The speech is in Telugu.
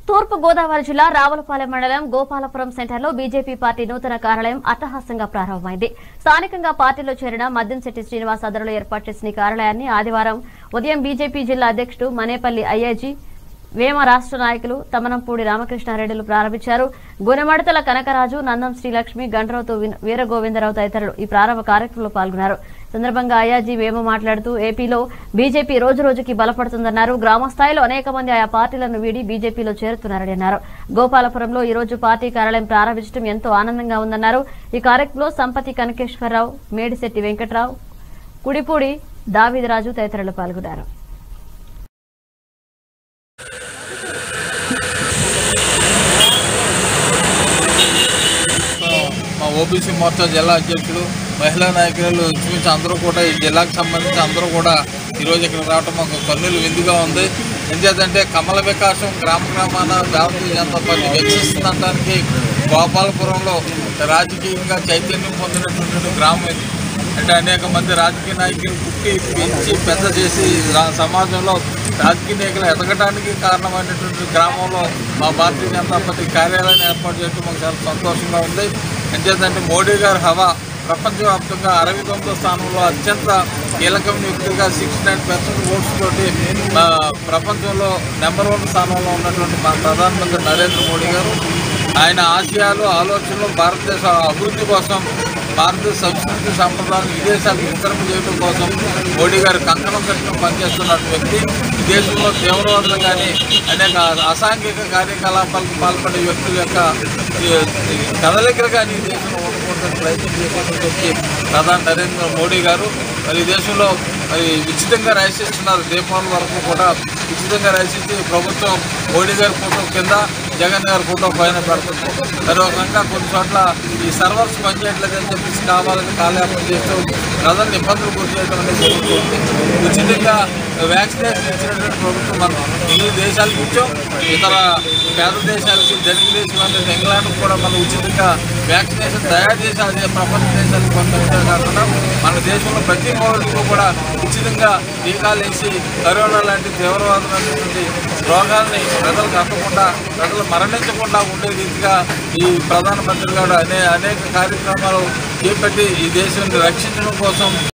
తూర్పు గోదావరి జిల్లా రావులపాలెం మండలం గోపాలపురం సెంటర్లో బీజేపీ పార్టీ నూతన కార్యాలయం అట్టహాసంగా ప్రారంభమైంది స్థానికంగా పార్టీలో చేరిన మద్దంశెట్టి శ్రీనివాస్ ఆధ్వర్యంలో ఏర్పాటు చేసిన ఈ కార్యాలయాన్ని ఆదివారం ఉదయం బీజేపీ జిల్లా అధ్యక్షుడు మనేపల్లి ఐఐజీ వేమ రాష్ట్ర నాయకులు తమనంపూడి రామకృష్ణారెడ్డిలు ప్రారంభించారు గుణమడతల కనకరాజు నందం శ్రీలక్ష్మి గండ్రవతో వీరగోవిందరావు తదితరులు ఈ ప్రారంభ కార్యక్రమంలో పాల్గొన్నారు సందర్భంగా అయాజీ వేమ మాట్లాడుతూ ఏపీలో బీజేపీ రోజు రోజుకి బలపడుతుందన్నారు గ్రామ స్థాయిలో అనేక మంది ఆయా పార్టీలను వీడి బీజేపీలో చేరుతున్నారని అన్నారు గోపాలపురంలో ఈ రోజు పార్టీ కార్యాలయం ప్రారంభించడం ఎంతో ఆనందంగా ఉందన్నారు ఈ కార్యక్రమంలో సంపతి కనకేశ్వరరావు మేడిశెట్టి వెంకట్రావు కుడిపూడి దావిదరాజు తదితరులు పాల్గొన్నారు మా ఓబీసీ మోర్చా జిల్లా అధ్యక్షులు మహిళా నాయకులు ఇంచుమించు అందరూ కూడా ఈ జిల్లాకు సంబంధించి అందరూ కూడా ఈరోజు ఇక్కడ రావటం మాకు కన్నులు విందుగా ఉంది ఎందుకంటే కమల వికాసం గ్రామ గ్రామాన భారతీయ జనతా పార్టీ వెచ్చిస్తుందనడానికి గోపాలపురంలో రాజకీయంగా చైతన్యం పొందినటువంటి గ్రామం ఇది అంటే అనేక మంది రాజకీయ నాయకులు పుట్టి పెంచి పెద్ద చేసి రా- సమాజంలో రాజకీయ నాయకులు ఎదగడానికి కారణమైనటువంటి గ్రామంలో మా భారతీయ జనతా పార్టీ కార్యాలయాన్ని ఏర్పాటు చేయడం మాకు చాలా సంతోషంగా ఉంది ఎంచేతంటే మోడీ గారి హవా ప్రపంచవ్యాప్తంగా అరవై తొమ్మిదో స్థానంలో అత్యంత కీలకమైన వ్యక్తిగా సిక్స్టీ నైన్ పర్సెంట్ ఓట్స్ తోటి మా ప్రపంచంలో నెంబర్ వన్ స్థానంలో ఉన్నటువంటి మా ప్రధానమంత్రి నరేంద్ర మోడీ గారు ఆయన ఆశయాలు ఆలోచనలు భారతదేశ అభివృద్ధి కోసం భారతదేశ సంస్కృతి సంప్రదాయాలు విదేశాలకు విస్తరణ చేయడం కోసం మోడీ గారు కంకణం కట్టుకుని పనిచేస్తున్న వ్యక్తి ఈ దేశంలో తీవ్రవాదులు కానీ అనేక అసాంఘిక కార్యకలాపాలకు పాల్పడే వ్యక్తుల యొక్క ఈ, ఈ కదలికలు కానీ ఈ దేశంలో ఉండకూడదని ప్రయత్నం చేసినటువంటి వ్యక్తి ప్రధాని నరేంద్ర మోడీ గారు మరి ఈ దేశంలో మరి ఉచితంగా రైసిస్తున్నారు దీపావళి వరకు కూడా ఉచితంగా రైసిచ్చి ప్రభుత్వం మోడీ గారి ఫోటో కింద జగన్ గారి ఫోటో పైన పెడుతుంది మరి ఒక రకంగా కొన్ని చోట్ల ఈ సర్వర్స్ పనిచేయట్లేదని చెప్పేసి కావాలని కాలయాపన చేస్తూ ప్రజలను ఇబ్బందులు గురి చేయడం అనేది జరుగుతుంది ఉచితంగా వ్యాక్సినేషన్ ఇచ్చినటువంటి ప్రభుత్వం మనం ఇన్ని దేశాలకు ఇచ్చాం ఇతర పేద దేశాలకి ధనిక దేశాలు ఇంగ్లాండ్ కూడా మనం ఉచితంగా వ్యాక్సినేషన్ తయారు చేసి అదే ప్రపంచ దేశాలకు పంపించడం కాకుండా మన దేశంలో ప్రతి పౌరుడికి కూడా ఉచితంగా టీకాలు వేసి కరోనా లాంటి తీవ్రవాదమైనటువంటి రోగాల్ని ప్రజలకు అందకుండా ప్రజలు మరణించకుండా ఉండే రీతిగా ఈ ప్రధానమంత్రి గారు అనే అనేక కార్యక్రమాలు చేపట్టి ఈ దేశాన్ని రక్షించడం కోసం